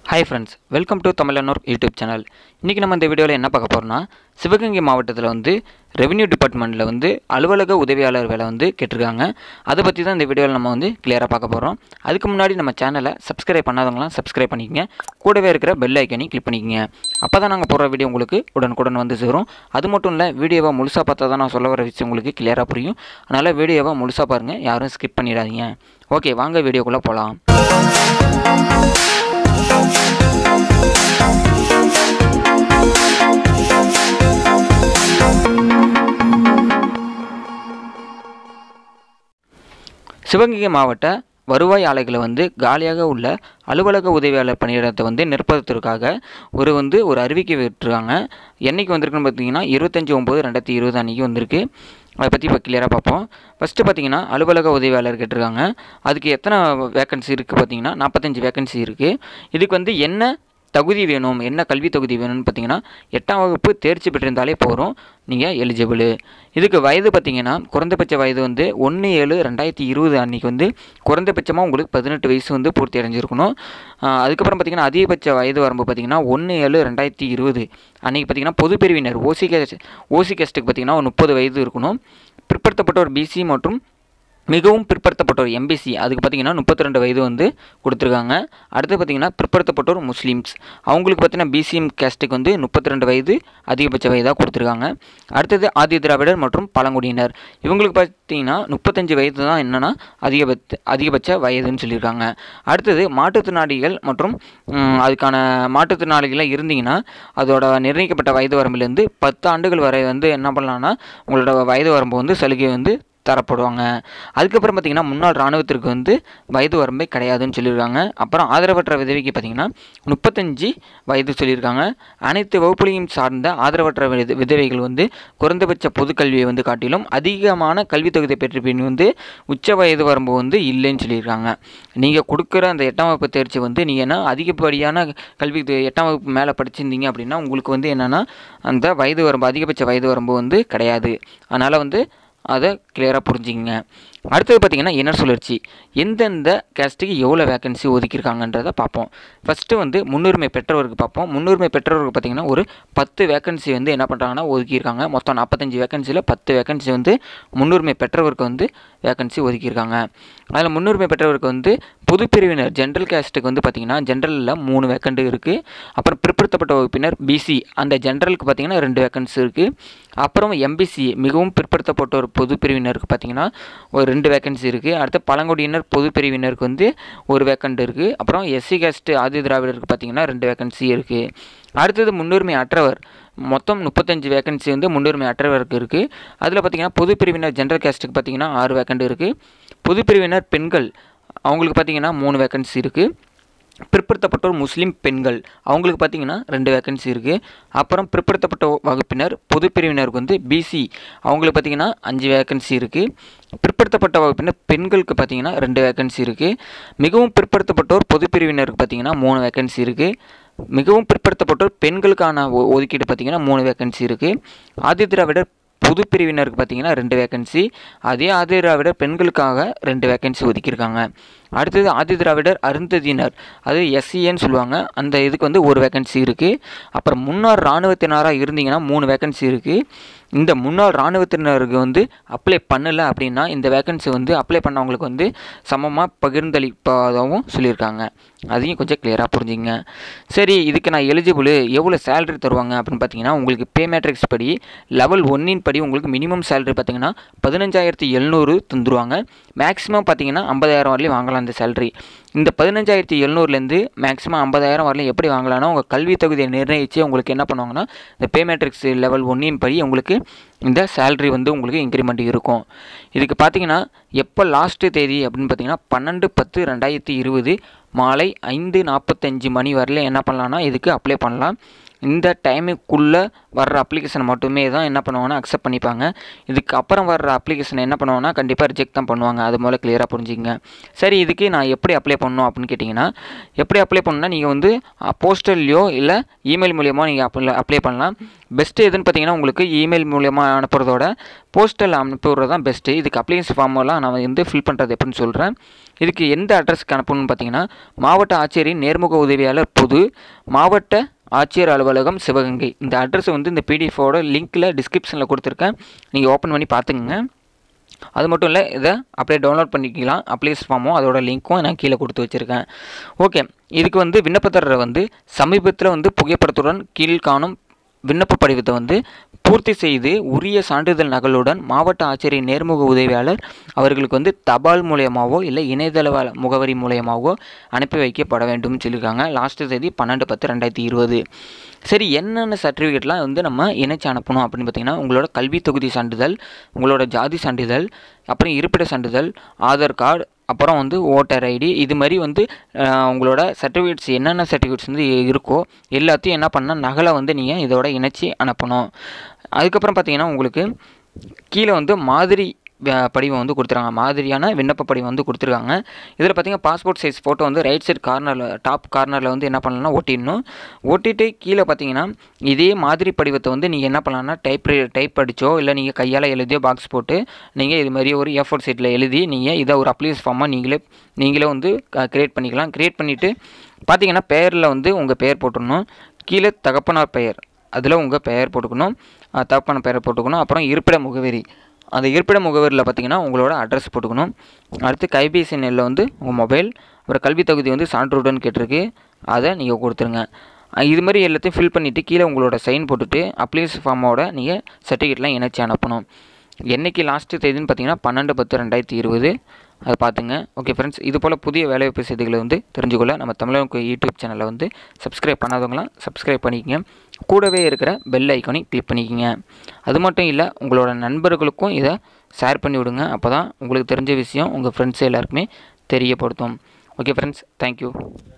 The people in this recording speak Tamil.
hi friends welcome to Tamilanur YouTube channel இன்றைக்கி நம்ம இந்த வீடியோவில் என்ன பார்க்க போகிறோம்னா சிவகங்கை மாவட்டத்தில் வந்து ரெவென்யூ டிபார்ட்மெண்ட்டில் வந்து அலுவலக உதவியாளர் வேலை வந்து கேட்டிருக்காங்க அதை பற்றி தான் இந்த வீடியோவில் நம்ம வந்து கிளியராக பார்க்க போகிறோம் அதுக்கு முன்னாடி நம்ம சேனலை சப்ஸ்கிரைப் பண்ணாதவங்களாம் சப்ஸ்கிரைப் பண்ணிக்கங்க கூடவே இருக்கிற பெல் ஐக்கனையும் கிளிக் பண்ணிக்கங்க அப்போ தான் நாங்கள் போடுற வீடியோ உங்களுக்கு உடனுக்குடன் வந்து சேரும் அது மட்டும் இல்லை வீடியோவை முழுசாக பார்த்தா தான் நான் சொல்ல வர விஷயம் உங்களுக்கு கிளியராக புரியும் அதனால் வீடியோவை முழுசாக பாருங்கள் யாரும் ஸ்கிப் பண்ணிடாதீங்க ஓகே வாங்க வீடியோக்குள்ளே போகலாம் சிவகங்கை மாவட்ட வருவாய் ஆலைகளை வந்து காலியாக உள்ள அலுவலக உதவியாளர் பணியிடத்தை வந்து நிரப்புவதற்காக ஒரு வந்து ஒரு அறிவிக்கை விட்டுருக்காங்க என்னைக்கு வந்திருக்குன்னு பார்த்தீங்கன்னா இருபத்தஞ்சி ஒம்பது ரெண்டாயிரத்தி இருபது அன்றைக்கி வந்திருக்கு அதை பற்றி இப்போ கிளியராக பார்ப்போம் ஃபஸ்ட்டு பார்த்தீங்கன்னா அலுவலக உதவியாளர் கேட்டிருக்காங்க அதுக்கு எத்தனை வேக்கன்சி இருக்குது பார்த்தீங்கன்னா நாற்பத்தஞ்சு வேக்கன்சி இருக்குது இதுக்கு வந்து என்ன தகுதி வேணும் என்ன கல்வி தகுதி வேணும்னு பார்த்தீங்கன்னா எட்டாம் வகுப்பு தேர்ச்சி பெற்றிருந்தாலே போகிறோம் நீங்கள் எலிஜிபிள் இதுக்கு வயது பார்த்தீங்கன்னா குறைந்தபட்ச வயது வந்து ஒன்று ஏழு ரெண்டாயிரத்தி இருபது அன்றைக்கி வந்து குறைந்தபட்சமாக உங்களுக்கு பதினெட்டு வயசு வந்து பூர்த்தி அடைஞ்சிருக்கணும் ஆஹ் அதுக்கப்புறம் பார்த்தீங்கன்னா அதிகபட்ச வயது வரம்பு பார்த்தீங்கன்னா ஒன்று ஏழு ரெண்டாயிரத்தி இருபது அன்றைக்கி பார்த்தீங்கன்னா பொது பிரிவினர் ஓசி கேஸ்ட் ஓசி கேஸ்ட்டுக்கு பார்த்தீங்கன்னா ஒரு முப்பது வயது இருக்கணும் பிற்படுத்தப்பட்டோர் பிசி மற்றும் மிகவும் பிற்படுத்தப்பட்டோர் எம்பிசி அதுக்கு பார்த்தீங்கன்னா முப்பத்தி ரெண்டு வயது வந்து கொடுத்துருக்காங்க அடுத்து பார்த்தீங்கன்னா பிற்படுத்தப்பட்டோர் முஸ்லீம்ஸ் அவங்களுக்கு பார்த்தீங்கன்னா பிசிஎம் கேஸ்ட்டுக்கு வந்து முப்பத்தி ரெண்டு வயது அதிகபட்ச வயதாக கொடுத்துருக்காங்க அடுத்தது ஆதி திராவிடர் மற்றும் பழங்குடியினர் இவங்களுக்கு பார்த்தீங்கன்னா முப்பத்தஞ்சு வயது தான் என்னென்னா அதிகபட்ச அதிகபட்ச வயதுன்னு சொல்லியிருக்காங்க அடுத்தது மாற்றுத்திறனாளிகள் மற்றும் ம், அதுக்கான மாற்றுத்திறனாளிகளாக இருந்தீங்கன்னா அதோட நிர்ணயிக்கப்பட்ட வயது வரம்பிலேருந்து பத்து ஆண்டுகள் வரை வந்து என்ன பண்ணலான்னா உங்களோட வயது வரம்பு வந்து சலுகை வந்து தரப்படுவாங்க அதுக்கப்புறம் பார்த்தீங்கன்னா முன்னாள் இராணுவத்திற்கு வந்து வயது வரம்பே கிடையாதுன்னு சொல்லியிருக்காங்க அப்புறம் ஆதரவற்ற விதவைக்கு பார்த்தீங்கன்னா முப்பத்தஞ்சு வயது சொல்லியிருக்காங்க அனைத்து வகுப்புகளையும் சார்ந்த ஆதரவற்ற வித விதவைகள் வந்து குறைந்தபட்ச பொதுக்கல்வியை வந்து காட்டிலும் அதிகமான கல்வி தொகுதி பெற்ற பின் வந்து உச்ச வயது வரம்பு வந்து இல்லைன்னு சொல்லியிருக்காங்க நீங்கள் கொடுக்குற அந்த எட்டாம் வகுப்பு தேர்ச்சி வந்து நீங்கள் என்ன அதிகப்படியான கல்வி இது எட்டாம் வகுப்பு மேலே படிச்சிருந்தீங்க அப்படின்னா உங்களுக்கு வந்து என்னென்னா அந்த வயது வரம்பு அதிகபட்ச வயது வரம்பு வந்து கிடையாது அதனால் வந்து அதை கிளியராக புரிஞ்சுங்க அடுத்தது பார்த்திங்கன்னா இன்னர் சுழற்சி எந்தெந்த கேஸ்ட்டுக்கு எவ்வளோ வேகன்சி ஒதுக்கியிருக்காங்கன்றதை பார்ப்போம் ஃபஸ்ட்டு வந்து முன்னுரிமை பெற்றவருக்கு பார்ப்போம் முன்னுரிமை பெற்றவருக்கு பார்த்திங்கன்னா ஒரு பத்து வேகன்சி வந்து என்ன பண்ணுறாங்கன்னா ஒதுக்கியிருக்காங்க மொத்தம் நாற்பத்தஞ்சு வேகன்சியில் பத்து வேகன்சி வந்து முன்னுரிமை பெற்றவருக்கு வந்து வேகன்சி ஒதுக்கியிருக்காங்க அதில் முன்னுரிமை பெற்றவருக்கு வந்து பொது பிரிவினர் ஜென்ரல் கேஸ்ட்டுக்கு வந்து பார்த்திங்கன்னா ஜென்ரலில் மூணு வேக்கண்ட் இருக்குது அப்புறம் பிற்படுத்தப்பட்ட வகுப்பினர் பிசி அந்த ஜென்ரலுக்கு பார்த்திங்கன்னா ரெண்டு வேக்கன்சி இருக்குது அப்புறம் எம்பிசி மிகவும் பிற்படுத்தப்பட்டோர் பொது பிரிவினருக்கு பார்த்திங்கன்னா ஒரு ரெண்டு வேக்கன்சி இருக்குது அடுத்து பழங்குடியினர் பொது பிரிவினருக்கு வந்து ஒரு வேக்கண்ட் இருக்குது அப்புறம் எஸ்சி கேஸ்ட்டு ஆதி திராவிடருக்கு பார்த்திங்கன்னா ரெண்டு வேக்கன்சி இருக்குது அடுத்தது முன்னுரிமை அற்றவர் மொத்தம் முப்பத்தஞ்சு வேகன்சி வந்து முன்னுரிமை அற்றவருக்கு இருக்குது அதில் பார்த்திங்கன்னா பொது பிரிவினர் ஜென்ரல் கேஸ்ட்டுக்கு பார்த்திங்கன்னா ஆறு வேக்கண்ட் இருக்குது பொது பிரிவினர் பெண்கள் அவங்களுக்கு பார்த்திங்கன்னா மூணு வேக்கன்சி இருக்குது பிற்படுத்தப்பட்டோர் முஸ்லீம் பெண்கள் அவங்களுக்கு பார்த்தீங்கன்னா ரெண்டு வேக்கன்சி இருக்குது அப்புறம் பிற்படுத்தப்பட்ட வகுப்பினர் பொது பிரிவினருக்கு வந்து பிசி அவங்களுக்கு பார்த்தீங்கன்னா அஞ்சு வேக்கன்சி இருக்குது பிற்படுத்தப்பட்ட வகுப்பினர் பெண்களுக்கு பார்த்தீங்கன்னா ரெண்டு வேக்கன்சி இருக்குது மிகவும் பிற்படுத்தப்பட்டோர் பொது பிரிவினருக்கு பார்த்தீங்கன்னா மூணு வேக்கன்சி இருக்குது மிகவும் பிற்படுத்தப்பட்டோர் பெண்களுக்கான ஒ- ஒதுக்கீடு பார்த்தீங்கன்னா மூணு வேக்கன்சி இருக்குது ஆதி திராவிடர் பொது பிரிவினருக்கு பார்த்தீங்கன்னா ரெண்டு வேக்கன்சி அதே ஆதி திராவிடர் பெண்களுக்காக ரெண்டு வேக்கன்சி ஒதுக்கியிருக்காங்க அடுத்தது ஆதி திராவிடர் அருந்ததியினர் அது எஸ்சிஏன்னு சொல்லுவாங்க அந்த இதுக்கு வந்து ஒரு வேக்கன்சி இருக்குது அப்புறம் முன்னாள் இராணுவத்தினராக இருந்தீங்கன்னா மூணு வேக்கன்சி இருக்குது இந்த முன்னாள் இராணுவத்தினருக்கு வந்து அப்ளை பண்ணலை அப்படின்னா இந்த வேக்கன்சி வந்து அப்ளை பண்ணவங்களுக்கு வந்து சமமாக பகிர்ந்தளிப்பதாகவும் சொல்லியிருக்காங்க அதையும் கொஞ்சம் கிளியராக புரிஞ்சுங்க சரி இதுக்கு நான் எலிஜிபிள் எவ்வளோ சேலரி தருவாங்க அப்படின்னு பார்த்தீங்கன்னா உங்களுக்கு பே மேட்ரிக்ஸ் படி லெவல் ஒன்னின் படி உங்களுக்கு மினிமம் சேலரி பார்த்தீங்கன்னா பதினஞ்சாயிரத்தி எழுநூறு தந்துருவாங்க மேக்ஸிமம் பார்த்தீங்கன்னா ஐம்பதாயிரம் வரலையும் வாங்கலாம் இந்த சேலரி இந்த பதினஞ்சாயிரத்தி எழுநூறுலேருந்து மேக்ஸிமம் ஐம்பதாயிரம் வரலையும் எப்படி வாங்கலாம்னா உங்கள் கல்வி தகுதியை நிர்ணயித்து உங்களுக்கு என்ன பண்ணுவாங்கன்னா இந்த பே மேட்ரிக்ஸ் லெவல் ஒன்னின் படி உங்களுக்கு இந்த சேலரி வந்து உங்களுக்கு இன்க்ரிமெண்ட் இருக்கும் இதுக்கு பார்த்தீங்கன்னா எப்போ லாஸ்ட்டு தேதி அப்படின்னு பார்த்தீங்கன்னா பன்னெண்டு பத்து ரெண்டாயிரத்தி இருபது மாலை ஐந்து நாற்பத்தஞ்சு மணி வரலையும் என்ன பண்ணலாம்னா இதுக்கு அப்ளை பண்ணலாம் இந்த டைமுக்குள்ளே வர்ற அப்ளிகேஷனை மட்டுமே தான் என்ன பண்ணுவாங்கன்னா அக்செப்ட் பண்ணிப்பாங்க இதுக்கு அப்புறம் வர்ற அப்ளிகேஷனை என்ன பண்ணுவாங்கன்னா கண்டிப்பாக ரிஜெக்ட் தான் பண்ணுவாங்க அது முதல்ல கிளியராக புரிஞ்சுங்க சரி இதுக்கு நான் எப்படி அப்ளை பண்ணணும் அப்படின்னு கேட்டிங்கன்னா எப்படி அப்ளை பண்ணணும்னா நீங்கள் வந்து போஸ்டல்லையோ இல்லை இமெயில் மூலியமாக நீங்கள் அப்ளை அப்ளை பண்ணலாம் பெஸ்ட்டு எதுன்னு பார்த்தீங்கன்னா உங்களுக்கு இமெயில் மூலியமாக அனுப்புறதோட போஸ்டல் அனுப்புறது தான் பெஸ்ட்டு இதுக்கு அப்ளிகேஷன் ஃபார்மெல்லாம் நான் வந்து ஃபில் பண்ணுறது எப்படின்னு சொல்கிறேன் இதுக்கு எந்த அட்ரஸ்க்கு அனுப்பணும்னு பார்த்தீங்கன்னா மாவட்ட ஆட்சியரின் நேர்முக உதவியாளர் பொது மாவட்ட ஆட்சியர் அலுவலகம் சிவகங்கை இந்த அட்ரஸ் வந்து இந்த பிடிஎஃபோட லிங்க்கில் டிஸ்கிரிப்ஷனில் கொடுத்துருக்கேன் நீங்கள் ஓப்பன் பண்ணி பார்த்துக்குங்க அது மட்டும் இல்லை இதை அப்படியே டவுன்லோட் பண்ணிக்கலாம் அப்ளிகேஷன் ஃபார்மும் அதோட லிங்க்கும் நான் கீழே கொடுத்து வச்சுருக்கேன் ஓகே இதுக்கு வந்து விண்ணப்பதாரர் வந்து சமீபத்தில் வந்து புகைப்படத்துடன் கீழ்காணும் விண்ணப்ப படிவத்தை வந்து பூர்த்தி செய்து உரிய சான்றிதழ் நகலுடன் மாவட்ட ஆட்சியரின் நேர்முக உதவியாளர் அவர்களுக்கு வந்து தபால் மூலியமாகவோ இல்லை இணையதள வ- முகவரி மூலியமாகவோ அனுப்பி வைக்கப்பட வேண்டும்னு சொல்லியிருக்காங்க லாஸ்ட் தேதி பன்னெண்டு பத்து ரெண்டாயிரத்தி இருபது சரி என்னென்ன சர்டிஃபிகேட்லாம் வந்து நம்ம இணைச்சு அனுப்பணும் அப்படின்னு பார்த்தீங்கன்னா உங்களோட கல்வி தொகுதி சான்றிதழ் உங்களோட ஜாதி சான்றிதழ் அப்புறம் இருப்பிட சான்றிதழ் ஆதார் கார்டு அப்புறம் வந்து ஓட்டர் ஐடி இது மாதிரி வந்து அஹ், உங்களோட சர்டிஃபிகேட்ஸ் என்னென்ன சர்டிஃபிகேட்ஸ் வந்து இருக்கோ எல்லாத்தையும் என்ன பண்ணால் நகலை வந்து நீங்கள் இதோட இணைச்சி அனுப்பணும் அதுக்கப்புறம் பார்த்தீங்கன்னா உங்களுக்கு கீழே வந்து மாதிரி வ- படிவம் வந்து கொடுத்துருக்காங்க மாதிரியான விண்ணப்ப படிவம் வந்து கொடுத்துருக்காங்க இதில் பார்த்தீங்கன்னா பாஸ்போர்ட் சைஸ் ஃபோட்டோ வந்து ரைட் சைடு கார்னரில் டாப் கார்னரில் வந்து என்ன பண்ணலாம்னா ஒட்டிடணும் ஒட்டிட்டு கீழே பார்த்தீங்கன்னா இதே மாதிரி படிவத்தை வந்து நீங்கள் என்ன பண்ணலாம்னா டைப் டைப் அடிச்சோ இல்லை நீங்கள் கையால் எழுதியோ பாக்ஸ் போட்டு நீங்கள் இது மாதிரி ஒரு ஏ ஃபோர் சீட்டில் எழுதி நீங்கள் இதை ஒரு அப்ளிகேஷன் ஃபார்மாக நீங்களே நீங்களே வந்து க்ரியேட் பண்ணிக்கலாம் க்ரியேட் பண்ணிவிட்டு பார்த்தீங்கன்னா பெயரில் வந்து உங்கள் பெயர் போட்டுடணும் கீழே தகப்பனார் பெயர் அதில் உங்கள் பெயர் போட்டுக்கணும் அஹ் தகப்பனார் பெயர் போட்டுக்கணும் அப்புறம் இருப்பிட முகவரி அந்த இருப்பிட முகவரியில் பார்த்தீங்கன்னா உங்களோட அட்ரஸ் போட்டுக்கணும் அடுத்து கைபேசி எண்ணில் வந்து உங்கள் மொபைல் அப்புறம் கல்வி தகுதி வந்து சான்றுடன் கேட்டிருக்கு அதை நீங்கள் கொடுத்துருங்க அஹ் இது மாதிரி எல்லாத்தையும் ஃபில் பண்ணிவிட்டு கீழே உங்களோட சைன் போட்டுட்டு அப்ளிகேஷன் ஃபார்மோட நீங்கள் சர்டிஃபிகேட்லாம் இணைச்சி அனுப்பணும் என்னைக்கு லாஸ்ட்டு தேதின்னு பார்த்தீங்கன்னா பன்னெண்டு பத்து ரெண்டாயிரத்தி இருபது அதை பார்த்துங்க ஓகே ஃப்ரெண்ட்ஸ் இது போல் புதிய வேலைவாய்ப்பு செய்திகளை வந்து தெரிஞ்சுக்கொள்ள நம்ம தமிழக யூடியூப் சேனலை வந்து சப்ஸ்கிரைப் பண்ணாதவங்களாம் சப்ஸ்கிரைப் பண்ணிக்கங்க கூடவே இருக்கிற பெல் ஐக்கானை கிளிக் பண்ணிக்கங்க அது மட்டும் இல்லை உங்களோட நண்பர்களுக்கும் இதை ஷேர் பண்ணி விடுங்க அப்போ தான் உங்களுக்கு தெரிஞ்ச விஷயம் உங்கள் ஃப்ரெண்ட்ஸ் எல்லாருக்குமே தெரியப்படுத்தும் ஓகே ஃப்ரெண்ட்ஸ் தேங்க்யூ